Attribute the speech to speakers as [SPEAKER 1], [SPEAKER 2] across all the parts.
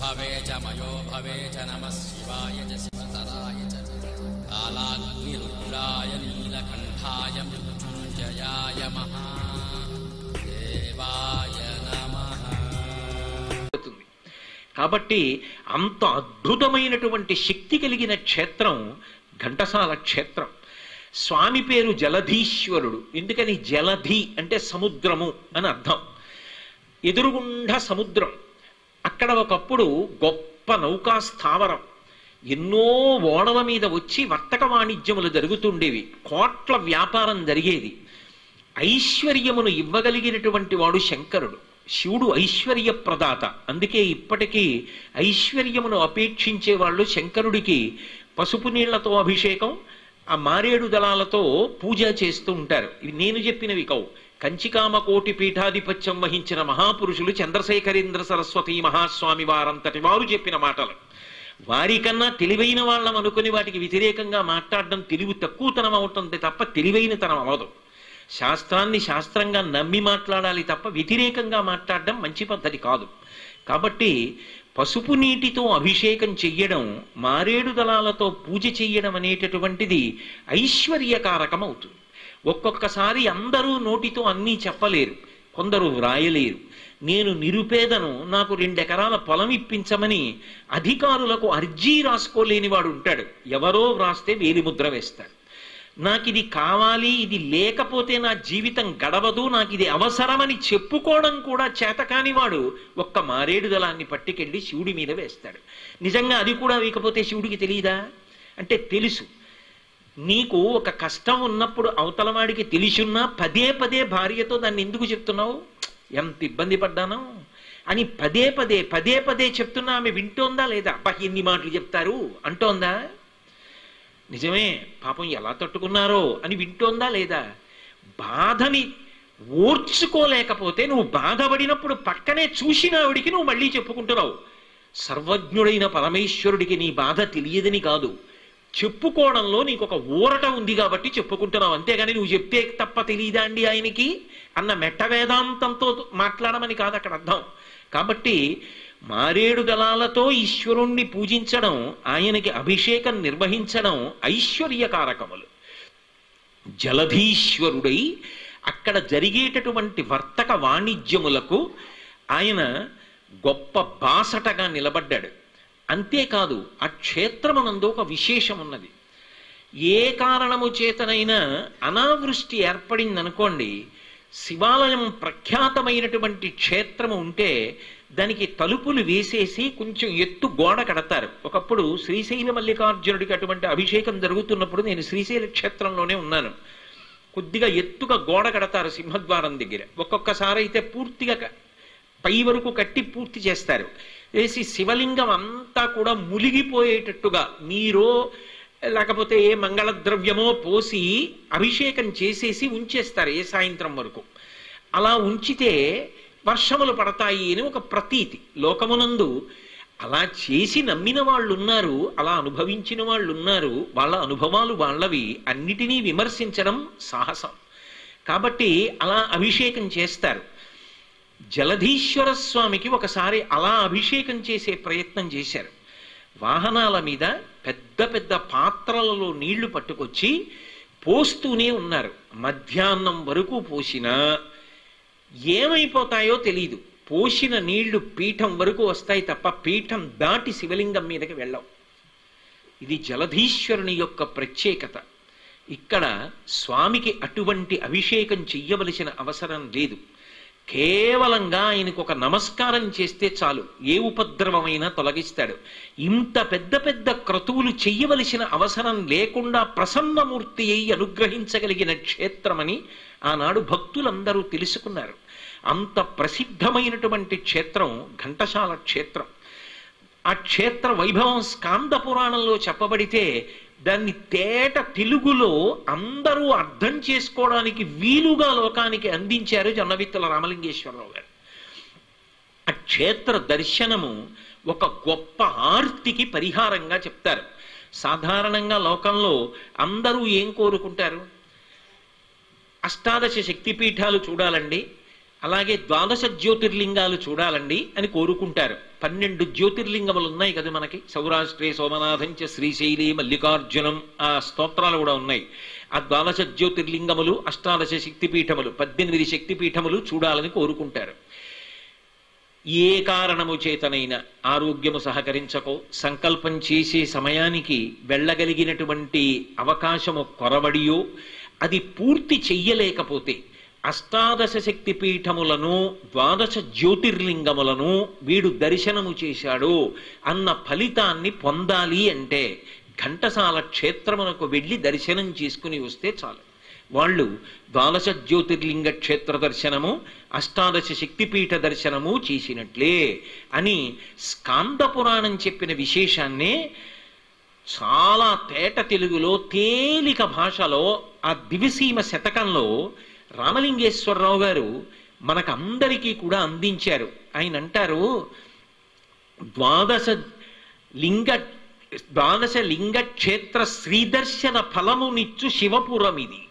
[SPEAKER 1] भवे च मयो भवे च नमः शिवाय च शिवतराय च कालाग्निरुद्राय नीलकण्ठाय मृत्युञ्जयाय महादेवाय नमः
[SPEAKER 2] అవుతుంది కాబట్టి అంత అద్భుతమైనటువంటి శక్తి కలిగిన క్షేత్రం ఘంటసాల క్షేత్రం స్వామి పేరు జలధీశ్వరుడు ఎందుకని జలధి అంటే సముద్రము అని అర్థం ఎదురుగుండా సముద్రం అక్కడ ఒకప్పుడు గొప్ప నౌకా స్థావరం ఎన్నో ఓడల మీద వచ్చి వర్తక వాణిజ్యములు జరుగుతుండేవి కోట్ల వ్యాపారం జరిగేది ఐశ్వర్యమును ఇవ్వగలిగినటువంటి వాడు శంకరుడు శివుడు ఐశ్వర్య ప్రదాత అందుకే ఇప్పటికీ ఐశ్వర్యమును అపేక్షించే వాళ్ళు శంకరుడికి పసుపు నీళ్లతో అభిషేకం ఆ మారేడు దళాలతో పూజ చేస్తూ ఉంటారు ఇవి నేను చెప్పినవి కవు కంచికామ కోటి పీఠాధిపత్యం వహించిన మహాపురుషులు చంద్రశేఖరేంద్ర సరస్వతి మహాస్వామి వారంతటి వారు చెప్పిన మాటలు వారికన్నా తెలివైన వాళ్ళం అనుకుని వాటికి వ్యతిరేకంగా మాట్లాడడం తెలివి తక్కువతనం అవుతుంది తప్ప తెలివైనతనం అవదు శాస్త్రాన్ని శాస్త్రంగా నమ్మి మాట్లాడాలి తప్ప వ్యతిరేకంగా మాట్లాడడం మంచి పద్ధతి కాదు కాబట్టి పసుపు నీటితో అభిషేకం చెయ్యడం మారేడు దళాలతో పూజ చెయ్యడం అనేటటువంటిది ఐశ్వర్యకారకం అవుతుంది ఒక్కొక్కసారి అందరూ నోటితో అన్నీ చెప్పలేరు కొందరు వ్రాయలేరు నేను నిరుపేదను నాకు రెండెకరాల పొలం ఇప్పించమని అధికారులకు అర్జీ రాసుకోలేని వాడు ఉంటాడు ఎవరో వ్రాస్తే వేలిముద్ర వేస్తాడు నాకు ఇది కావాలి ఇది లేకపోతే నా జీవితం గడవదు నాకు ఇది అవసరమని చెప్పుకోవడం కూడా చేతకాని వాడు ఒక్క మారేడు దళాన్ని పట్టుకెళ్ళి శివుడి మీద వేస్తాడు నిజంగా అది కూడా వేయకపోతే శివుడికి తెలియదా అంటే తెలుసు నీకు ఒక కష్టం ఉన్నప్పుడు అవతల వాడికి తెలిసున్నా పదే పదే భార్యతో దాన్ని ఎందుకు చెప్తున్నావు ఎంత ఇబ్బంది పడ్డాను అని పదే పదే పదే పదే చెప్తున్నా ఆమె వింటోందా లేదా అబ్బా ఎన్ని మాటలు చెప్తారు అంటోందా నిజమే పాపం ఎలా తట్టుకున్నారో అని వింటోందా లేదా బాధని ఓర్చుకోలేకపోతే నువ్వు బాధపడినప్పుడు పక్కనే చూసిన ఆవిడికి నువ్వు మళ్ళీ చెప్పుకుంటున్నావు సర్వజ్ఞుడైన పరమేశ్వరుడికి నీ బాధ తెలియదని కాదు చెప్పుకోవడంలో నీకు ఒక ఊరట ఉంది కాబట్టి చెప్పుకుంటున్నావు అంతేగాని నువ్వు చెప్తే తప్ప తెలియదా అండి ఆయనకి అన్న మెట్ట వేదాంతంతో మాట్లాడమని కాదు అక్కడ అర్థం కాబట్టి మారేడు దళాలతో ఈశ్వరుణ్ణి పూజించడం ఆయనకి అభిషేకం నిర్వహించడం ఐశ్వర్యకారకములు జలధీశ్వరుడై అక్కడ జరిగేటటువంటి వర్తక వాణిజ్యములకు ఆయన గొప్ప బాసటగా నిలబడ్డాడు అంతేకాదు ఆ క్షేత్రమునందు ఒక విశేషం ఉన్నది ఏ కారణము చేతనైనా అనావృష్టి ఏర్పడిందనుకోండి శివాలయం ప్రఖ్యాతమైనటువంటి క్షేత్రము ఉంటే దానికి తలుపులు వేసేసి కొంచెం ఎత్తు గోడ కడతారు ఒకప్పుడు శ్రీశైల మల్లికార్జునుడికి అటువంటి అభిషేకం జరుగుతున్నప్పుడు నేను శ్రీశైల క్షేత్రంలోనే ఉన్నాను కొద్దిగా ఎత్తుగా గోడ కడతారు సింహద్వారం దగ్గర ఒక్కొక్కసారి అయితే పూర్తిగా క- పై వరకు కట్టి పూర్తి చేస్తారు వేసి శివలింగం అంతా కూడా మునిగిపోయేటట్టుగా నీరో లేకపోతే ఏ మంగళ ద్రవ్యమో పోసి అభిషేకం చేసేసి ఉంచేస్తారు ఏ సాయంత్రం వరకు అలా ఉంచితే వర్షములు పడతాయి అని ఒక ప్రతీతి లోకమునందు అలా చేసి నమ్మిన వాళ్ళు ఉన్నారు అలా అనుభవించిన వాళ్ళు ఉన్నారు వాళ్ళ అనుభవాలు వాళ్ళవి అన్నిటినీ విమర్శించడం సాహసం కాబట్టి అలా అభిషేకం చేస్తారు జలధీశ్వర స్వామికి ఒకసారి అలా అభిషేకం చేసే ప్రయత్నం చేశారు వాహనాల మీద పెద్ద పెద్ద పాత్రలలో నీళ్లు పట్టుకొచ్చి పోస్తూనే ఉన్నారు మధ్యాహ్నం వరకు పోసినా ఏమైపోతాయో తెలియదు పోసిన నీళ్లు పీఠం వరకు వస్తాయి తప్ప పీఠం దాటి శివలింగం మీదకి వెళ్ళవు ఇది జలధీశ్వరుని యొక్క ప్రత్యేకత ఇక్కడ స్వామికి అటువంటి అభిషేకం చెయ్యవలసిన అవసరం లేదు కేవలంగా ఆయనకు ఒక నమస్కారం చేస్తే చాలు ఏ ఉపద్రవమైనా తొలగిస్తాడు ఇంత పెద్ద పెద్ద క్రతువులు చెయ్యవలసిన అవసరం లేకుండా ప్రసన్నమూర్తి అయి అనుగ్రహించగలిగిన క్షేత్రమని ఆనాడు భక్తులందరూ తెలుసుకున్నారు అంత ప్రసిద్ధమైనటువంటి క్షేత్రం ఘంటసాల క్షేత్రం ఆ క్షేత్ర వైభవం స్కాంద పురాణంలో చెప్పబడితే దాన్ని తేట తెలుగులో అందరూ అర్థం చేసుకోవడానికి వీలుగా లోకానికి అందించారు జొన్నవిత్తల రామలింగేశ్వరరావు గారు ఆ క్షేత్ర దర్శనము ఒక గొప్ప ఆర్తికి పరిహారంగా చెప్తారు సాధారణంగా లోకంలో అందరూ ఏం కోరుకుంటారు అష్టాదశ శక్తిపీఠాలు చూడాలండి అలాగే ద్వాదశ జ్యోతిర్లింగాలు చూడాలండి అని కోరుకుంటారు పన్నెండు జ్యోతిర్లింగములు ఉన్నాయి కదా మనకి సౌరాష్ట్రే సోమనాథంచ శ్రీశైలి మల్లికార్జునం ఆ స్తోత్రాలు కూడా ఉన్నాయి ఆ ద్వాదశ జ్యోతిర్లింగములు అష్టాదశ శక్తిపీఠములు పద్దెనిమిది శక్తిపీఠములు చూడాలని కోరుకుంటారు ఏ కారణము చేతనైనా ఆరోగ్యము సహకరించకో సంకల్పం చేసే సమయానికి వెళ్ళగలిగినటువంటి అవకాశము కొరబడియో అది పూర్తి చెయ్యలేకపోతే అష్టాదశ శక్తి పీఠములను ద్వాదశ జ్యోతిర్లింగములను వీడు దర్శనము చేశాడు అన్న ఫలితాన్ని పొందాలి అంటే ఘంటసాల క్షేత్రమునకు వెళ్ళి దర్శనం చేసుకుని వస్తే చాలు వాళ్ళు ద్వాదశ జ్యోతిర్లింగ క్షేత్ర దర్శనము అష్టాదశ శక్తిపీఠ దర్శనము చేసినట్లే అని స్కాంద పురాణం చెప్పిన విశేషాన్నే చాలా తేట తెలుగులో తేలిక భాషలో ఆ దివిసీమ శతకంలో రామలింగేశ్వరరావు గారు మనకందరికీ కూడా అందించారు ఆయన అంటారు ద్వాదశ లింగ ద్వాదశ లింగ క్షేత్ర శ్రీదర్శన ఫలమునిచ్చు శివపురం ఇది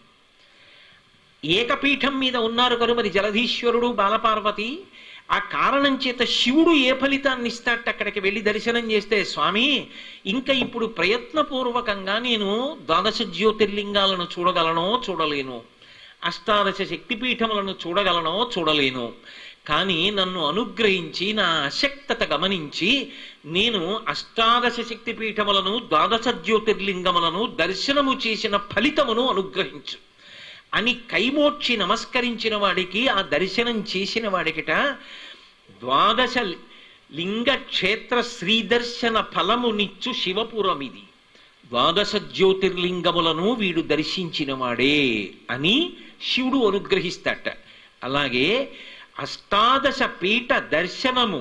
[SPEAKER 2] ఏకపీఠం మీద ఉన్నారు కను మరి జలధీశ్వరుడు బాలపార్వతి ఆ కారణం చేత శివుడు ఏ ఫలితాన్ని ఇస్తాట అక్కడికి వెళ్ళి దర్శనం చేస్తే స్వామి ఇంకా ఇప్పుడు ప్రయత్నపూర్వకంగా నేను ద్వాదశ జ్యోతిర్లింగాలను చూడగలనో చూడలేను అష్టాదశ శక్తిపీఠములను చూడగలనో చూడలేను కానీ నన్ను అనుగ్రహించి నా అశక్తత గమనించి నేను అష్టాదశ శక్తిపీఠములను ద్వాదశ జ్యోతిర్లింగములను దర్శనము చేసిన ఫలితమును అనుగ్రహించు అని కైమోక్షి నమస్కరించిన వాడికి ఆ దర్శనం చేసిన వాడికిట ద్వాదశ లింగ క్షేత్ర శ్రీదర్శన ఫలమునిచ్చు శివపురం ఇది ద్వాదశ జ్యోతిర్లింగములను వీడు దర్శించిన వాడే అని శివుడు అనుగ్రహిస్తాట అలాగే అష్టాదశ పీఠ దర్శనము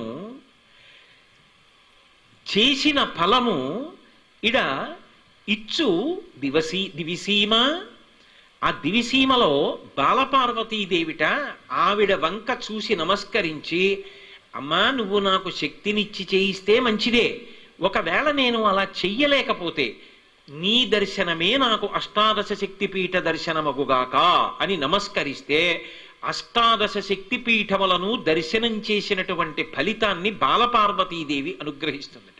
[SPEAKER 2] చేసిన ఫలము ఇడ ఇచ్చు దివసీ దివిసీమ ఆ దివిసీమలో బాలపార్వతీదేవిట ఆవిడ వంక చూసి నమస్కరించి అమ్మా నువ్వు నాకు శక్తినిచ్చి చేయిస్తే మంచిదే ఒకవేళ నేను అలా చెయ్యలేకపోతే నీ దర్శనమే నాకు అష్టాదశ శక్తిపీఠ దర్శనమగుగాక అని నమస్కరిస్తే అష్టాదశ శక్తిపీఠములను దర్శనం చేసినటువంటి ఫలితాన్ని బాలపార్వతీదేవి అనుగ్రహిస్తుంది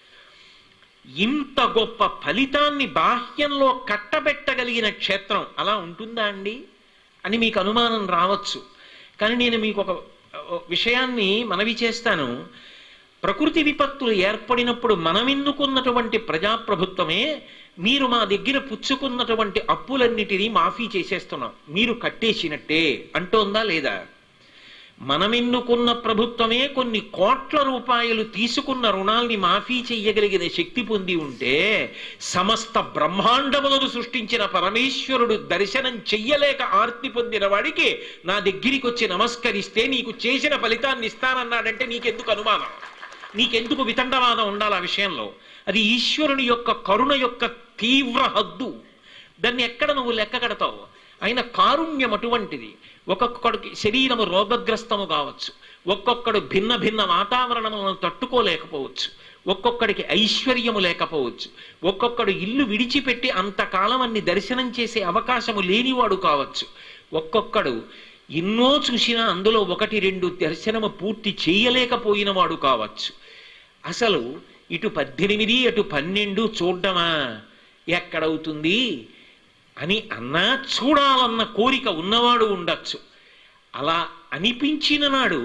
[SPEAKER 2] ఇంత గొప్ప ఫలితాన్ని బాహ్యంలో కట్టబెట్టగలిగిన క్షేత్రం అలా ఉంటుందా అండి అని మీకు అనుమానం రావచ్చు కానీ నేను మీకు ఒక విషయాన్ని మనవి చేస్తాను ప్రకృతి విపత్తులు ఏర్పడినప్పుడు మనమెన్నుకున్నటువంటి ప్రజాప్రభుత్వమే మీరు మా దగ్గర పుచ్చుకున్నటువంటి అప్పులన్నిటినీ మాఫీ చేసేస్తున్నాం మీరు కట్టేసినట్టే అంటోందా లేదా మనమెన్నుకున్న ప్రభుత్వమే కొన్ని కోట్ల రూపాయలు తీసుకున్న రుణాల్ని మాఫీ చెయ్యగలిగిన శక్తి పొంది ఉంటే సమస్త బ్రహ్మాండములను సృష్టించిన పరమేశ్వరుడు దర్శనం చెయ్యలేక ఆర్తి పొందిన వాడికి నా దగ్గరికి వచ్చి నమస్కరిస్తే నీకు చేసిన ఫలితాన్ని ఇస్తానన్నాడంటే నీకెందుకు అనుమానం నీకెందుకు వితండవాదం ఉండాలి ఆ విషయంలో అది ఈశ్వరుని యొక్క కరుణ యొక్క తీవ్ర హద్దు దాన్ని ఎక్కడ నువ్వు లెక్క కడతావు ఆయన కారుణ్యం అటువంటిది ఒక్కొక్కడికి శరీరము రోగగ్రస్తము కావచ్చు ఒక్కొక్కడు భిన్న భిన్న వాతావరణములను తట్టుకోలేకపోవచ్చు ఒక్కొక్కడికి ఐశ్వర్యము లేకపోవచ్చు ఒక్కొక్కడు ఇల్లు విడిచిపెట్టి అంతకాలం అన్ని దర్శనం చేసే అవకాశము లేనివాడు కావచ్చు ఒక్కొక్కడు ఎన్నో చూసినా అందులో ఒకటి రెండు దర్శనము పూర్తి చేయలేకపోయిన వాడు కావచ్చు అసలు ఇటు పద్దెనిమిది అటు పన్నెండు చూడ్డమా ఎక్కడవుతుంది అని అన్నా చూడాలన్న కోరిక ఉన్నవాడు ఉండొచ్చు అలా అనిపించిన నాడు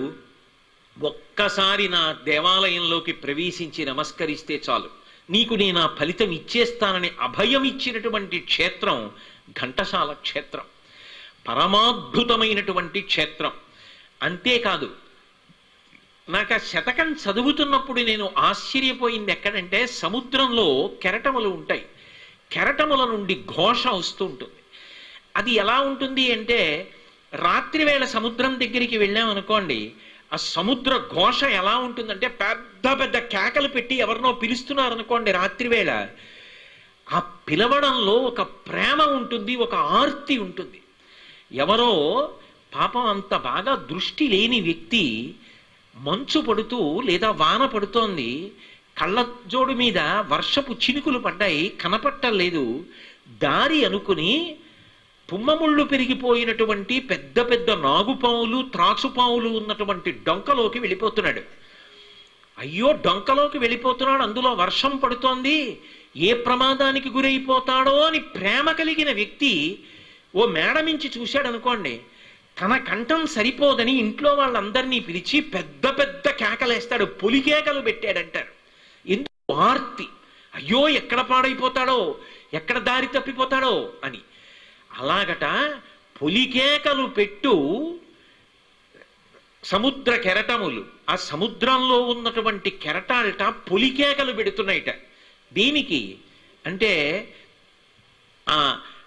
[SPEAKER 2] ఒక్కసారి నా దేవాలయంలోకి ప్రవేశించి నమస్కరిస్తే చాలు నీకు నేను ఆ ఫలితం ఇచ్చేస్తానని అభయం ఇచ్చినటువంటి క్షేత్రం ఘంటసాల క్షేత్రం పరమాద్భుతమైనటువంటి క్షేత్రం అంతేకాదు నాకు ఆ శతకం చదువుతున్నప్పుడు నేను ఆశ్చర్యపోయింది ఎక్కడంటే సముద్రంలో కెరటములు ఉంటాయి కెరటముల నుండి ఘోష వస్తూ ఉంటుంది అది ఎలా ఉంటుంది అంటే రాత్రి వేళ సముద్రం దగ్గరికి వెళ్ళామనుకోండి ఆ సముద్ర ఘోష ఎలా ఉంటుందంటే పెద్ద పెద్ద కేకలు పెట్టి ఎవరినో పిలుస్తున్నారు అనుకోండి రాత్రి వేళ ఆ పిలవడంలో ఒక ప్రేమ ఉంటుంది ఒక ఆర్తి ఉంటుంది ఎవరో పాపం అంత బాగా దృష్టి లేని వ్యక్తి మంచు పడుతూ లేదా వాన పడుతోంది కళ్ళజోడు మీద వర్షపు చినుకులు పడ్డాయి కనపట్టలేదు దారి అనుకుని పుమ్మముళ్ళు పెరిగిపోయినటువంటి పెద్ద పెద్ద నాగుపాములు త్రాచుపాములు ఉన్నటువంటి డొంకలోకి వెళ్ళిపోతున్నాడు అయ్యో డొంకలోకి వెళ్ళిపోతున్నాడు అందులో వర్షం పడుతోంది ఏ ప్రమాదానికి గురైపోతాడో అని ప్రేమ కలిగిన వ్యక్తి ఓ మేడమించి చూశాడు అనుకోండి తన కంఠం సరిపోదని ఇంట్లో వాళ్ళందరినీ పిలిచి పెద్ద పెద్ద కేకలేస్తాడు పులి కేకలు పెట్టాడంటారు ఎందుకు ఆర్తి అయ్యో ఎక్కడ పాడైపోతాడో ఎక్కడ దారి తప్పిపోతాడో అని అలాగట పులికేకలు పెట్టు సముద్ర కెరటములు ఆ సముద్రంలో ఉన్నటువంటి కెరటాలట పులికేకలు పెడుతున్నాయిట దీనికి అంటే ఆ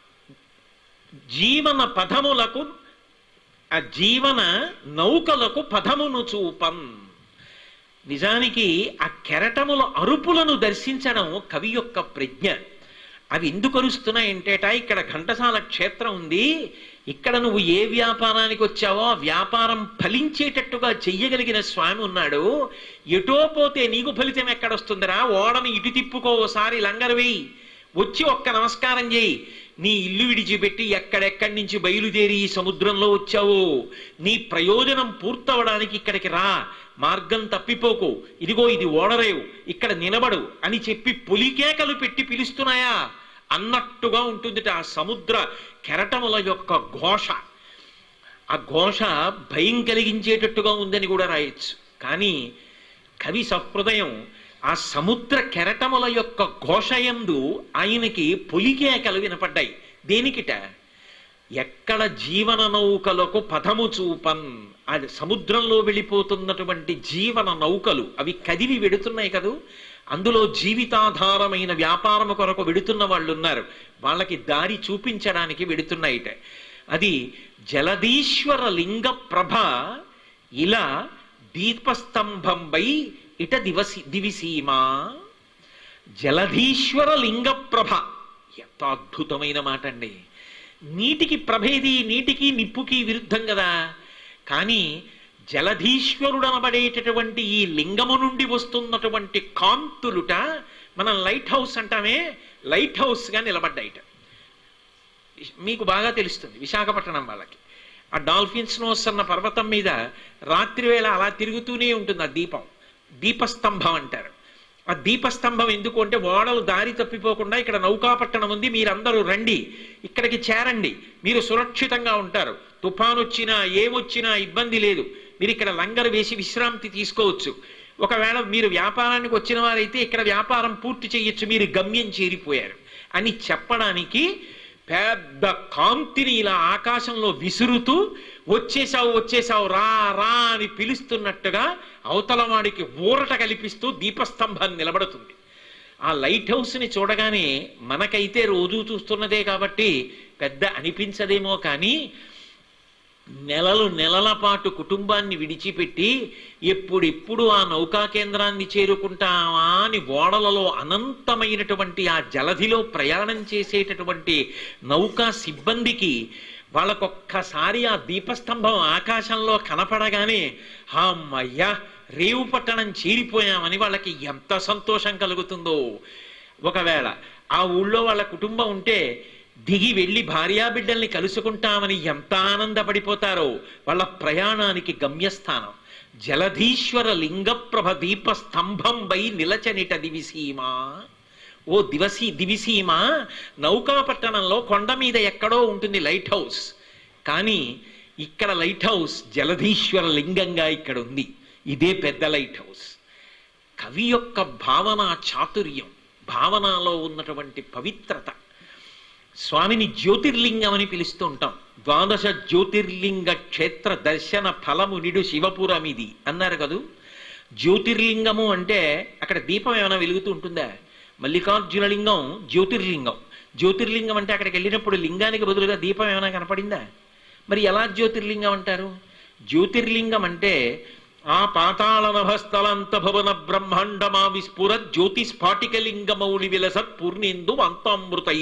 [SPEAKER 2] జీవన పదములకు ఆ జీవన నౌకలకు పదమును చూపం నిజానికి ఆ కెరటముల అరుపులను దర్శించడం కవి యొక్క ప్రజ్ఞ అవి ఎందుకు అరుస్తున్నాయంటేట ఇక్కడ ఘంటసాల క్షేత్రం ఉంది ఇక్కడ నువ్వు ఏ వ్యాపారానికి వచ్చావో ఆ వ్యాపారం ఫలించేటట్టుగా చెయ్యగలిగిన స్వామి ఉన్నాడు ఎటో పోతే నీకు ఫలితం ఎక్కడొస్తుందిరా ఓడని ఇటు తిప్పుకో ఓసారి లంగరు వేయి వచ్చి ఒక్క నమస్కారం చేయి నీ ఇల్లు విడిచిపెట్టి ఎక్కడెక్కడి నుంచి బయలుదేరి ఈ సముద్రంలో వచ్చావు నీ ప్రయోజనం పూర్తవడానికి ఇక్కడికి రా మార్గం తప్పిపోకు ఇదిగో ఇది ఓడరేవు ఇక్కడ నిలబడు అని చెప్పి పులికేకలు పెట్టి పిలుస్తున్నాయా అన్నట్టుగా ఉంటుందిట ఆ సముద్ర కెరటముల యొక్క ఘోష ఆ ఘోష భయం కలిగించేటట్టుగా ఉందని కూడా రాయొచ్చు కానీ కవి సహృదయం ఆ సముద్ర కెరటముల యొక్క ఘోషయందు ఆయనకి పులికేకలు వినపడ్డాయి దేనికిట ఎక్కడ జీవన నౌకలకు పదము చూపన్ అది సముద్రంలో వెళ్ళిపోతున్నటువంటి జీవన నౌకలు అవి కదిలి వెడుతున్నాయి కదూ అందులో జీవితాధారమైన వ్యాపారము కొరకు వెడుతున్న వాళ్ళు ఉన్నారు వాళ్ళకి దారి చూపించడానికి వెడుతున్నాయిట అది జలదీశ్వర లింగ ప్రభ ఇలా దీపస్తంభంపై ఇట దివసి దివిసీమా జలధీశ్వర లింగ ప్రభ ఎంత అద్భుతమైన మాట అండి నీటికి ప్రభేది నీటికి నిప్పుకి విరుద్ధం కదా కానీ జలధీశ్వరుడు అనబడేటటువంటి ఈ లింగము నుండి వస్తున్నటువంటి కాంతులుట మనం లైట్ హౌస్ అంటామే లైట్ హౌస్గా నిలబడ్డాయిట మీకు బాగా తెలుస్తుంది విశాఖపట్నం వాళ్ళకి ఆ డాల్ఫిన్స్ నోస్ అన్న పర్వతం మీద రాత్రి వేళ అలా తిరుగుతూనే ఉంటుంది ఆ దీపం దీపస్తంభం అంటారు ఆ దీపస్తంభం ఎందుకు అంటే ఓడలు దారి తప్పిపోకుండా ఇక్కడ నౌకాపట్టణం ఉంది మీరందరూ రండి ఇక్కడికి చేరండి మీరు సురక్షితంగా ఉంటారు తుఫాన్ వచ్చినా ఏమొచ్చినా ఇబ్బంది లేదు మీరు ఇక్కడ లంగరు వేసి విశ్రాంతి తీసుకోవచ్చు ఒకవేళ మీరు వ్యాపారానికి వచ్చిన వారైతే ఇక్కడ వ్యాపారం పూర్తి చేయొచ్చు మీరు గమ్యం చేరిపోయారు అని చెప్పడానికి పెద్ద కాంతిని ఇలా ఆకాశంలో విసురుతూ వచ్చేసావు వచ్చేసావు రా రా అని పిలుస్తున్నట్టుగా అవతల వాడికి ఊరట కల్పిస్తూ దీపస్తంభాన్ని నిలబడుతుంది ఆ లైట్ హౌస్ని చూడగానే మనకైతే రోజు చూస్తున్నదే కాబట్టి పెద్ద అనిపించదేమో కానీ నెలలు నెలల పాటు కుటుంబాన్ని విడిచిపెట్టి ఎప్పుడెప్పుడు ఆ నౌకా కేంద్రాన్ని చేరుకుంటామా అని ఓడలలో అనంతమైనటువంటి ఆ జలధిలో ప్రయాణం చేసేటటువంటి నౌకా సిబ్బందికి వాళ్ళకొక్కసారి ఆ దీపస్తంభం ఆకాశంలో కనపడగానే అమ్మయ్యా రేవు పట్టణం చేరిపోయామని వాళ్ళకి ఎంత సంతోషం కలుగుతుందో ఒకవేళ ఆ ఊళ్ళో వాళ్ళ కుటుంబం ఉంటే దిగి వెళ్ళి భార్యాబిడ్డల్ని కలుసుకుంటామని ఎంత ఆనందపడిపోతారో వాళ్ళ ప్రయాణానికి గమ్యస్థానం జలధీశ్వర లింగప్రభ దీప స్తంభంపై నిలచనిట దివిసీమా ఓ దివసి దివిసీమ నౌకాపట్టణంలో కొండ మీద ఎక్కడో ఉంటుంది లైట్ హౌస్ కానీ ఇక్కడ లైట్ హౌస్ జలధీశ్వర లింగంగా ఇక్కడ ఉంది ఇదే పెద్ద లైట్ హౌస్ కవి యొక్క భావన చాతుర్యం భావనలో ఉన్నటువంటి పవిత్రత స్వామిని జ్యోతిర్లింగం అని పిలుస్తూ ఉంటాం ద్వాదశ జ్యోతిర్లింగ క్షేత్ర దర్శన ఫలము నిడు శివపురమిది అన్నారు కదూ జ్యోతిర్లింగము అంటే అక్కడ దీపం ఏమైనా వెలుగుతూ ఉంటుందా మల్లికార్జున లింగం జ్యోతిర్లింగం జ్యోతిర్లింగం అంటే అక్కడికి వెళ్ళినప్పుడు లింగానికి బదులుగా దీపం ఏమైనా కనపడిందా మరి ఎలా జ్యోతిర్లింగం అంటారు జ్యోతిర్లింగం అంటే ఆ పాతాళ నభస్థలంత భవన బ్రహ్మాండమా విస్ఫుర జ్యోతి స్ఫాటికలింగమౌళి విలసత్ పూర్ణేందు అంతామృతై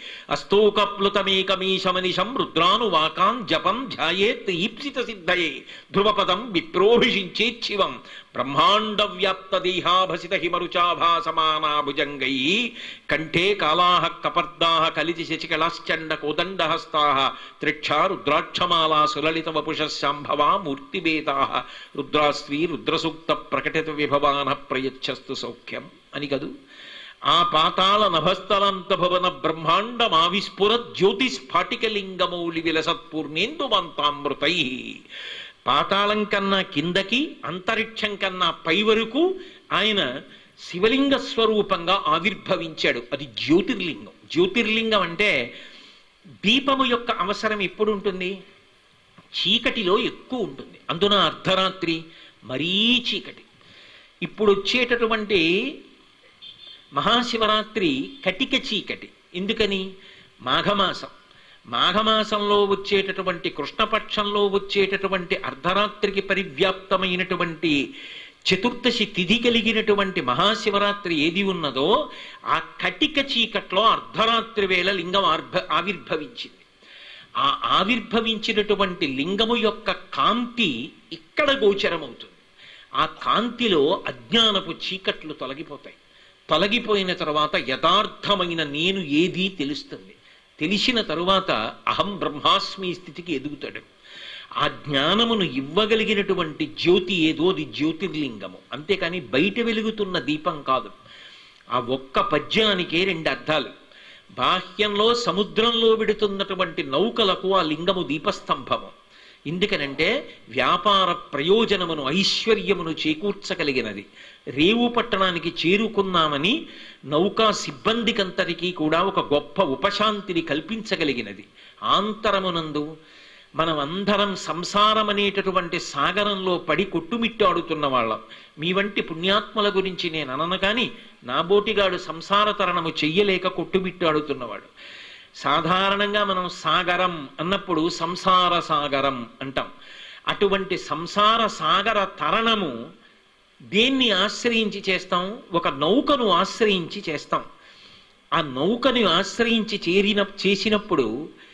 [SPEAKER 2] అస్తోకప్లుతమేకమీశమనిశం రుద్రాను వాకాన్ జపం ధ్యాయేత్ ఈప్సిత సిద్ధయే ధ్రువపదం విప్రోభిషించేత్ శివం బ్రహ్మాండ వ్యాప్త దేహాభసిత హిమరుచాభాసమానా భుజంగై కంఠే కాళాహ కపర్దాహ కలితి శచికళాశ్చండ కోదండహస్తాః త్రిక్షా రుద్రాక్షమాలా సులలిత వపుష శాంభవా మూర్తిభేదా రుద్రాశ్రీ రుద్రసూక్త ప్రకటిత విభవాన ప్రయచ్చస్తు సౌఖ్యం అని కదూ ఆ పాతాళ నభస్థలాంత భవన బ్రహ్మాండమావిస్ఫుర జ్యోతిస్ఫాటికలింగమౌలి విలసత్పూర్ణేందుమంతామృతై పాతాళం కన్నా కిందకి అంతరిక్షం కన్నా పై వరకు ఆయన శివలింగ స్వరూపంగా ఆవిర్భవించాడు అది జ్యోతిర్లింగం జ్యోతిర్లింగం అంటే దీపము యొక్క అవసరం ఎప్పుడు ఉంటుంది చీకటిలో ఎక్కువ ఉంటుంది అందున అర్ధరాత్రి మరీ చీకటి ఇప్పుడు వచ్చేటటువంటి మహాశివరాత్రి కటిక చీకటి ఎందుకని మాఘమాసం మాఘమాసంలో వచ్చేటటువంటి కృష్ణపక్షంలో వచ్చేటటువంటి అర్ధరాత్రికి పరివ్యాప్తమైనటువంటి చతుర్దశి తిథి కలిగినటువంటి మహాశివరాత్రి ఏది ఉన్నదో ఆ కటిక చీకట్లో అర్ధరాత్రి వేళ లింగం ఆర్భ ఆవిర్భవించింది ఆ ఆవిర్భవించినటువంటి లింగము యొక్క కాంతి ఇక్కడ గోచరమవుతుంది ఆ కాంతిలో అజ్ఞానపు చీకట్లు తొలగిపోతాయి తొలగిపోయిన తర్వాత యథార్థమైన నేను ఏది తెలుస్తుంది తెలిసిన తరువాత అహం బ్రహ్మాస్మి స్థితికి ఎదుగుతాడు ఆ జ్ఞానమును ఇవ్వగలిగినటువంటి జ్యోతి ఏదో అది జ్యోతిర్లింగము అంతేకాని బయట వెలుగుతున్న దీపం కాదు ఆ ఒక్క పద్యానికే రెండు అర్థాలు బాహ్యంలో సముద్రంలో విడుతున్నటువంటి నౌకలకు ఆ లింగము దీపస్తంభము ఎందుకనంటే వ్యాపార ప్రయోజనమును ఐశ్వర్యమును చేకూర్చగలిగినది రేవు పట్టణానికి చేరుకున్నామని నౌకా సిబ్బందికంతటికీ కూడా ఒక గొప్ప ఉపశాంతిని కల్పించగలిగినది ఆంతరమునందు మనం అందరం సంసారం అనేటటువంటి సాగరంలో పడి కొట్టుమిట్టాడుతున్న వాళ్ళం మీ వంటి పుణ్యాత్మల గురించి నేను అనను కానీ నా బోటిగాడు సంసార తరణము చెయ్యలేక కొట్టుమిట్టాడుతున్నవాడు సాధారణంగా మనం సాగరం అన్నప్పుడు సంసార సాగరం అంటాం అటువంటి సంసార సాగర తరణము దేన్ని ఆశ్రయించి చేస్తాం ఒక నౌకను ఆశ్రయించి చేస్తాం ఆ నౌకను ఆశ్రయించి చేరిన చేసినప్పుడు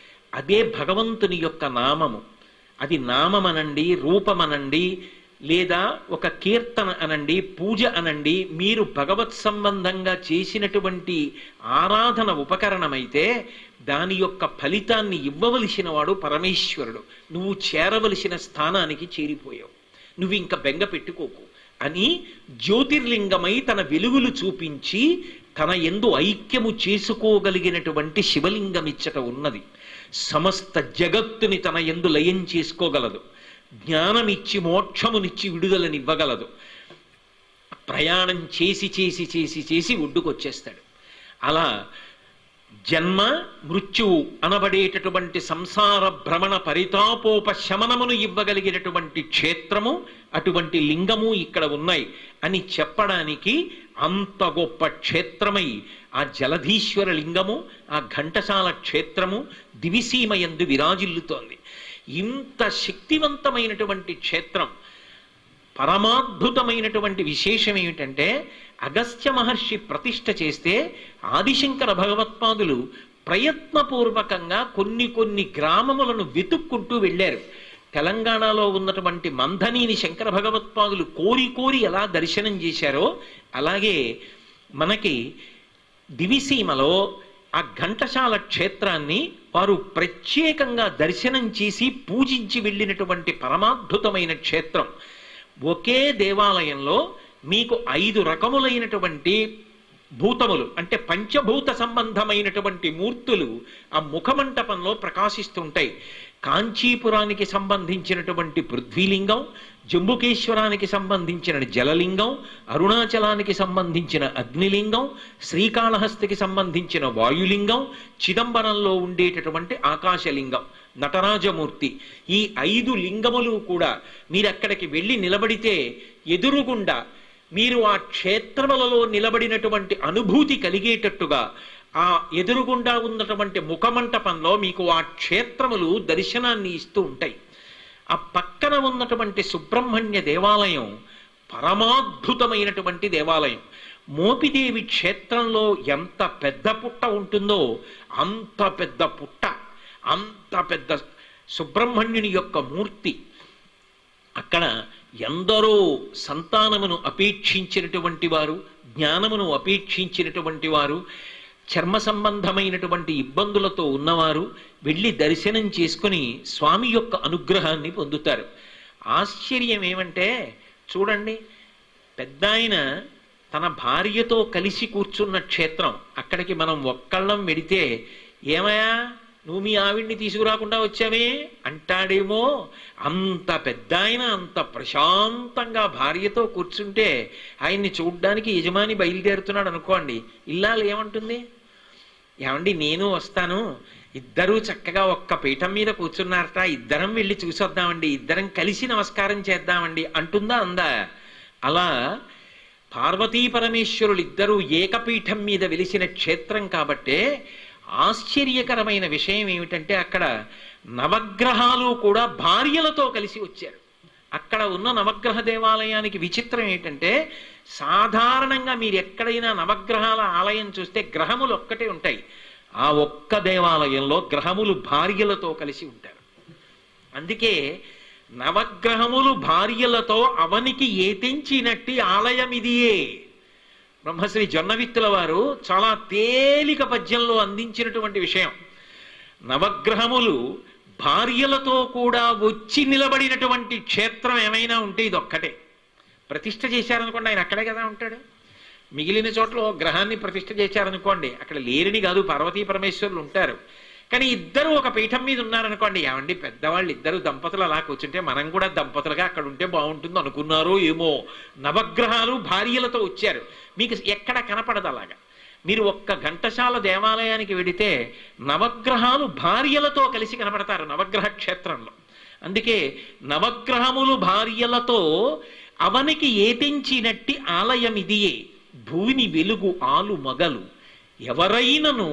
[SPEAKER 2] అదే భగవంతుని యొక్క నామము అది నామమనండి రూపమనండి లేదా ఒక కీర్తన అనండి పూజ అనండి మీరు భగవత్ సంబంధంగా చేసినటువంటి ఆరాధన ఉపకరణమైతే దాని యొక్క ఫలితాన్ని ఇవ్వవలసిన వాడు పరమేశ్వరుడు నువ్వు చేరవలసిన స్థానానికి చేరిపోయావు నువ్వు ఇంకా బెంగ పెట్టుకోకు అని జ్యోతిర్లింగమై తన వెలుగులు చూపించి తన ఎందు ఐక్యము చేసుకోగలిగినటువంటి శివలింగమిచ్చట ఉన్నది సమస్త జగత్తుని తన ఎందు లయం చేసుకోగలదు జ్ఞానమిచ్చి మోక్షమునిచ్చి విడుదలనివ్వగలదు ప్రయాణం చేసి చేసి చేసి చేసి ఒడ్డుకొచ్చేస్తాడు అలా జన్మ మృత్యువు అనబడేటటువంటి సంసార భ్రమణ పరితాపోపశమనమును ఇవ్వగలిగినటువంటి క్షేత్రము అటువంటి లింగము ఇక్కడ ఉన్నాయి అని చెప్పడానికి అంత గొప్ప క్షేత్రమై ఆ జలధీశ్వర లింగము ఆ ఘంటసాల క్షేత్రము దివిసీమయందు విరాజిల్లుతోంది ఇంత శక్తివంతమైనటువంటి క్షేత్రం పరమాద్భుతమైనటువంటి విశేషం ఏమిటంటే అగస్త్య మహర్షి ప్రతిష్ఠ చేస్తే ఆదిశంకర భగవత్పాదులు ప్రయత్నపూర్వకంగా కొన్ని కొన్ని గ్రామములను వెతుక్కుంటూ వెళ్ళారు తెలంగాణలో ఉన్నటువంటి మంధనీని శంకర భగవత్పాదులు కోరి కోరి ఎలా దర్శనం చేశారో అలాగే మనకి దివిసీమలో ఆ ఘంటసాల క్షేత్రాన్ని వారు ప్రత్యేకంగా దర్శనం చేసి పూజించి వెళ్ళినటువంటి పరమాద్భుతమైన క్షేత్రం ఒకే దేవాలయంలో మీకు ఐదు రకములైనటువంటి భూతములు అంటే పంచభూత సంబంధమైనటువంటి మూర్తులు ఆ ముఖమంటపంలో ప్రకాశిస్తుంటాయి కాంచీపురానికి సంబంధించినటువంటి పృథ్వీలింగం జంబుకేశ్వరానికి సంబంధించిన జలలింగం అరుణాచలానికి సంబంధించిన అగ్నిలింగం శ్రీకాళహస్తికి సంబంధించిన వాయులింగం చిదంబరంలో ఉండేటటువంటి ఆకాశలింగం నటరాజమూర్తి ఈ ఐదు లింగములు కూడా మీరు అక్కడికి వెళ్ళి నిలబడితే ఎదురుగుండా మీరు ఆ క్షేత్రములలో నిలబడినటువంటి అనుభూతి కలిగేటట్టుగా ఆ ఎదురుగుండా ఉన్నటువంటి ముఖమంటపంలో మీకు ఆ క్షేత్రములు దర్శనాన్ని ఇస్తూ ఉంటాయి ఆ పక్కన ఉన్నటువంటి సుబ్రహ్మణ్య దేవాలయం పరమాద్భుతమైనటువంటి దేవాలయం మోపిదేవి క్షేత్రంలో ఎంత పెద్ద పుట్ట ఉంటుందో అంత పెద్ద పుట్ట అంత పెద్ద సుబ్రహ్మణ్యుని యొక్క మూర్తి అక్కడ ఎందరో సంతానమును అపేక్షించినటువంటి వారు జ్ఞానమును అపేక్షించినటువంటి వారు చర్మ సంబంధమైనటువంటి ఇబ్బందులతో ఉన్నవారు వెళ్ళి దర్శనం చేసుకుని స్వామి యొక్క అనుగ్రహాన్ని పొందుతారు ఆశ్చర్యం ఏమంటే చూడండి పెద్ద ఆయన తన భార్యతో కలిసి కూర్చున్న క్షేత్రం అక్కడికి మనం ఒక్కళ్ళం వెడితే ఏమయ్యా నువ్వు మీ ఆవిడ్ని తీసుకురాకుండా వచ్చావే అంటాడేమో అంత పెద్ద ఆయన అంత ప్రశాంతంగా భార్యతో కూర్చుంటే ఆయన్ని చూడ్డానికి యజమాని బయలుదేరుతున్నాడు అనుకోండి ఇల్లాలు ఏమంటుంది ఏమండి నేను వస్తాను ఇద్దరూ చక్కగా ఒక్క పీఠం మీద కూర్చున్నారట ఇద్దరం వెళ్ళి చూసొద్దామండి ఇద్దరం కలిసి నమస్కారం చేద్దామండి అంటుందా అందా అలా పార్వతీ పరమేశ్వరులు ఇద్దరూ ఏకపీఠం మీద వెలిసిన క్షేత్రం కాబట్టే ఆశ్చర్యకరమైన విషయం ఏమిటంటే అక్కడ నవగ్రహాలు కూడా భార్యలతో కలిసి వచ్చారు అక్కడ ఉన్న నవగ్రహ దేవాలయానికి విచిత్రం ఏంటంటే సాధారణంగా మీరు ఎక్కడైనా నవగ్రహాల ఆలయం చూస్తే గ్రహములు ఒక్కటే ఉంటాయి ఆ ఒక్క దేవాలయంలో గ్రహములు భార్యలతో కలిసి ఉంటారు అందుకే నవగ్రహములు భార్యలతో అవనికి ఏతించినట్టి ఆలయం ఇదియే బ్రహ్మశ్రీ జొన్నవిత్తుల వారు చాలా తేలిక పద్యంలో అందించినటువంటి విషయం నవగ్రహములు భార్యలతో కూడా వచ్చి నిలబడినటువంటి క్షేత్రం ఏమైనా ఉంటే ఇది ఒక్కటే ప్రతిష్ఠ చేశారనుకోండి ఆయన అక్కడే కదా ఉంటాడు మిగిలిన చోట్ల ఓ గ్రహాన్ని ప్రతిష్ఠ చేశారనుకోండి అక్కడ లేరిని కాదు పార్వతీ పరమేశ్వరులు ఉంటారు కానీ ఇద్దరు ఒక పీఠం మీద ఉన్నారనుకోండి ఏమండి పెద్దవాళ్ళు ఇద్దరు దంపతులు అలా కూర్చుంటే మనం కూడా దంపతులుగా అక్కడ ఉంటే బాగుంటుంది అనుకున్నారో ఏమో నవగ్రహాలు భార్యలతో వచ్చారు మీకు ఎక్కడ కనపడదు అలాగా మీరు ఒక్క ఘంటశాల దేవాలయానికి వెడితే నవగ్రహాలు భార్యలతో కలిసి కనపడతారు నవగ్రహ క్షేత్రంలో అందుకే నవగ్రహములు భార్యలతో అవనికి ఏతించినట్టి ఆలయం ఇదియే భూమిని వెలుగు ఆలు మగలు ఎవరైనను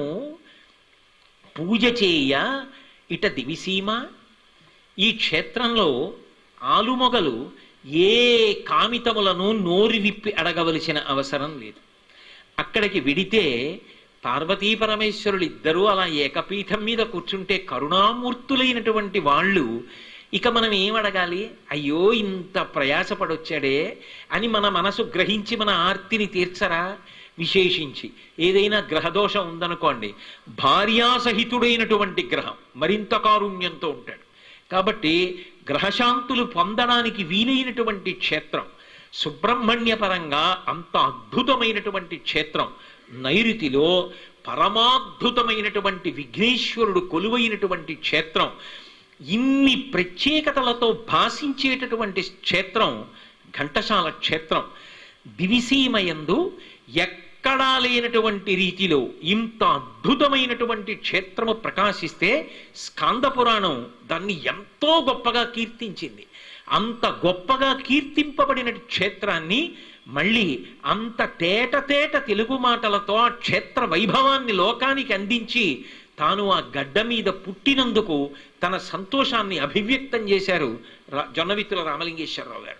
[SPEAKER 2] పూజ చేయ ఇట దివిసీమ ఈ క్షేత్రంలో ఆలుమొగలు ఏ కామితములను నోరి విప్పి అడగవలసిన అవసరం లేదు అక్కడికి విడితే పార్వతీ పరమేశ్వరులు ఇద్దరూ అలా ఏకపీఠం మీద కూర్చుంటే కరుణామూర్తులైనటువంటి వాళ్ళు ఇక మనం ఏం అడగాలి అయ్యో ఇంత ప్రయాసపడొచ్చాడే అని మన మనసు గ్రహించి మన ఆర్తిని తీర్చరా విశేషించి ఏదైనా గ్రహదోషం ఉందనుకోండి భార్యాసహితుడైనటువంటి గ్రహం మరింత కారుణ్యంతో ఉంటాడు కాబట్టి గ్రహశాంతులు పొందడానికి వీలైనటువంటి క్షేత్రం సుబ్రహ్మణ్య పరంగా అంత అద్భుతమైనటువంటి క్షేత్రం నైరుతిలో పరమాద్భుతమైనటువంటి విఘ్నేశ్వరుడు కొలువైనటువంటి క్షేత్రం ఇన్ని ప్రత్యేకతలతో భాషించేటటువంటి క్షేత్రం ఘంటసాల క్షేత్రం దివిసీమయందు ఎక్కడా లేనటువంటి రీతిలో ఇంత అద్భుతమైనటువంటి క్షేత్రము ప్రకాశిస్తే స్కాంద పురాణం దాన్ని ఎంతో గొప్పగా కీర్తించింది అంత గొప్పగా కీర్తింపబడిన క్షేత్రాన్ని మళ్ళీ అంత తేట తేట తెలుగు మాటలతో ఆ క్షేత్ర వైభవాన్ని లోకానికి అందించి తాను ఆ గడ్డ మీద పుట్టినందుకు తన సంతోషాన్ని అభివ్యక్తం చేశారు రా- జొన్నవిత్తుల రామలింగేశ్వరరావు గారు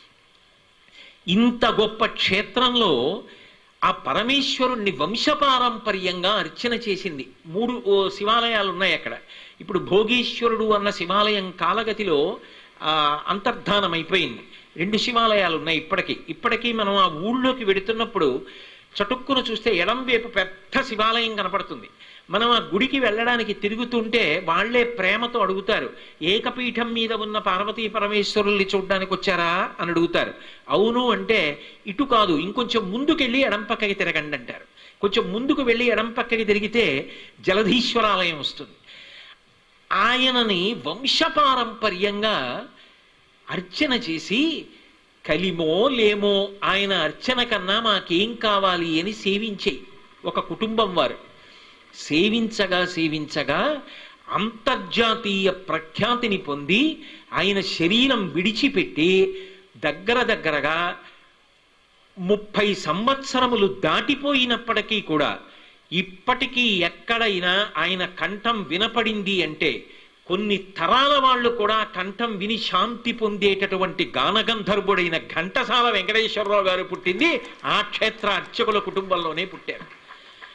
[SPEAKER 2] ఇంత గొప్ప క్షేత్రంలో ఆ పరమేశ్వరుణ్ణి వంశపారంపర్యంగా అర్చన చేసింది మూడు ఓ శివాలయాలు ఉన్నాయి అక్కడ ఇప్పుడు భోగేశ్వరుడు అన్న శివాలయం కాలగతిలో ఆ, అంతర్ధానం అయిపోయింది రెండు శివాలయాలు ఉన్నాయి ఇప్పటికీ ఇప్పటికీ మనం ఆ ఊళ్ళోకి వెడుతున్నప్పుడు చటుక్కున చూస్తే ఎడం వైపు పెద్ద శివాలయం కనపడుతుంది మనం ఆ గుడికి వెళ్ళడానికి తిరుగుతుంటే వాళ్లే ప్రేమతో అడుగుతారు ఏకపీఠం మీద ఉన్న పార్వతీ పరమేశ్వరుల్ని చూడడానికి వచ్చారా అని అడుగుతారు అవును అంటే ఇటు కాదు ఇంకొంచెం ముందుకెళ్ళి ఎడం పక్కకి తిరగండి అంటారు కొంచెం ముందుకు వెళ్ళి ఎడం పక్కకి తిరిగితే జలధీశ్వరాలయం వస్తుంది ఆయనని వంశపారంపర్యంగా అర్చన చేసి కలిమో లేమో ఆయన అర్చన కన్నా మాకేం కావాలి అని సేవించే ఒక కుటుంబం వారు సేవించగా సేవించగా అంతర్జాతీయ ప్రఖ్యాతిని పొంది ఆయన శరీరం విడిచిపెట్టి దగ్గర దగ్గరగా ముప్పై సంవత్సరములు దాటిపోయినప్పటికీ కూడా ఇప్పటికీ ఎక్కడైనా ఆయన కంఠం వినపడింది అంటే కొన్ని తరాల వాళ్ళు కూడా ఆ కంఠం విని శాంతి పొందేటటువంటి గానగంధర్వుడైన ఘంటసాల వెంకటేశ్వరరావు గారు పుట్టింది ఆ క్షేత్ర అర్చకుల కుటుంబంలోనే పుట్టారు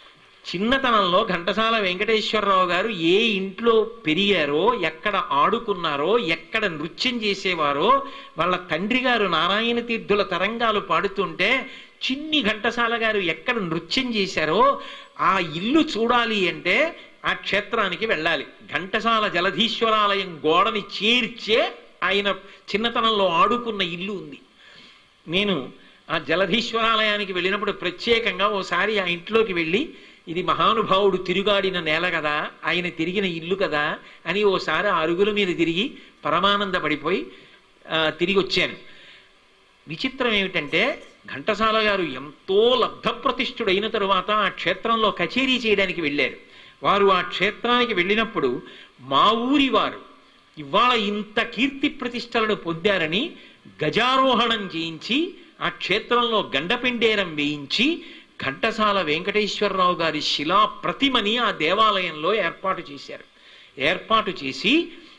[SPEAKER 2] చిన్నతనంలో ఘంటసాల వెంకటేశ్వరరావు గారు ఏ ఇంట్లో పెరిగారో ఎక్కడ ఆడుకున్నారో ఎక్కడ నృత్యం చేసేవారో వాళ్ళ తండ్రి గారు నారాయణ తీర్థుల తరంగాలు పాడుతుంటే చిన్ని ఘంటసాల గారు ఎక్కడ నృత్యం చేశారో ఆ ఇల్లు చూడాలి అంటే ఆ క్షేత్రానికి వెళ్ళాలి ఘంటసాల జలధీశ్వరాలయం గోడని చేర్చే ఆయన చిన్నతనంలో ఆడుకున్న ఇల్లు ఉంది నేను ఆ జలధీశ్వరాలయానికి వెళ్ళినప్పుడు ప్రత్యేకంగా ఓసారి ఆ ఇంట్లోకి వెళ్ళి ఇది మహానుభావుడు తిరుగాడిన నేల కదా ఆయన తిరిగిన ఇల్లు కదా అని ఓసారి ఆ అరుగుల మీద తిరిగి పరమానంద పడిపోయి ఆ, తిరిగి వచ్చాను విచిత్రం ఏమిటంటే ఘంటసాల గారు ఎంతో లబ్ధప్రతిష్ఠుడైన తరువాత ఆ క్షేత్రంలో కచేరీ చేయడానికి వెళ్ళారు వారు ఆ క్షేత్రానికి వెళ్ళినప్పుడు మా ఊరి వారు ఇవాళ ఇంత కీర్తి ప్రతిష్టలను పొందారని గజారోహణం చేయించి ఆ క్షేత్రంలో గండపిండేరం వేయించి ఘంటసాల వెంకటేశ్వరరావు గారి శిలా ప్రతిమని ఆ దేవాలయంలో ఏర్పాటు చేశారు ఏర్పాటు చేసి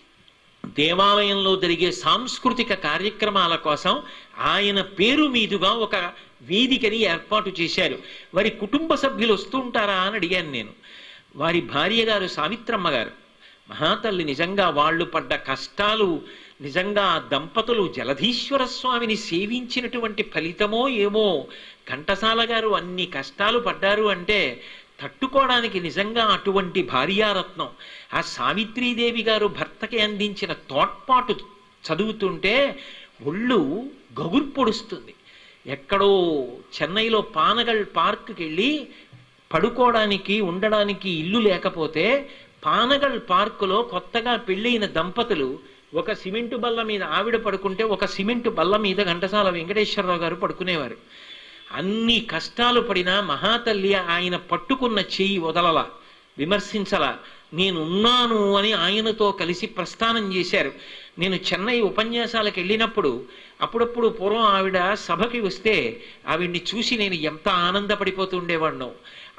[SPEAKER 2] దేవాలయంలో జరిగే సాంస్కృతిక కార్యక్రమాల కోసం ఆయన పేరు మీదుగా ఒక వేదికని ఏర్పాటు చేశారు వారి కుటుంబ సభ్యులు వస్తూ ఉంటారా అని అడిగాను నేను వారి భార్య గారు సావిత్రమ్మ గారు మహాతల్లి నిజంగా వాళ్ళు పడ్డ కష్టాలు నిజంగా ఆ దంపతులు జలధీశ్వర స్వామిని సేవించినటువంటి ఫలితమో ఏమో ఘంటసాల గారు అన్ని కష్టాలు పడ్డారు అంటే తట్టుకోవడానికి నిజంగా అటువంటి భార్యారత్నం ఆ సావిత్రీదేవి గారు భర్తకి అందించిన తోడ్పాటు చదువుతుంటే ఒళ్ళు గగురు పొడుస్తుంది ఎక్కడో చెన్నైలో పానగల్ పార్క్కి వెళ్ళి పడుకోవడానికి ఉండడానికి ఇల్లు లేకపోతే పానగల్ పార్కులో కొత్తగా పెళ్ళైన దంపతులు ఒక సిమెంటు బల్ల మీద ఆవిడ పడుకుంటే ఒక సిమెంటు బల్ల మీద ఘంటసాల వెంకటేశ్వరరావు గారు పడుకునేవారు అన్ని కష్టాలు పడినా మహాతల్లి ఆయన పట్టుకున్న చెయ్యి వదలల విమర్శించలా నేనున్నాను అని ఆయనతో కలిసి ప్రస్థానం చేశారు నేను చెన్నై ఉపన్యాసాలకు వెళ్ళినప్పుడు అప్పుడప్పుడు పూర్వం ఆవిడ సభకి వస్తే ఆవిడ్ని చూసి నేను ఎంత ఆనందపడిపోతుండేవాడినో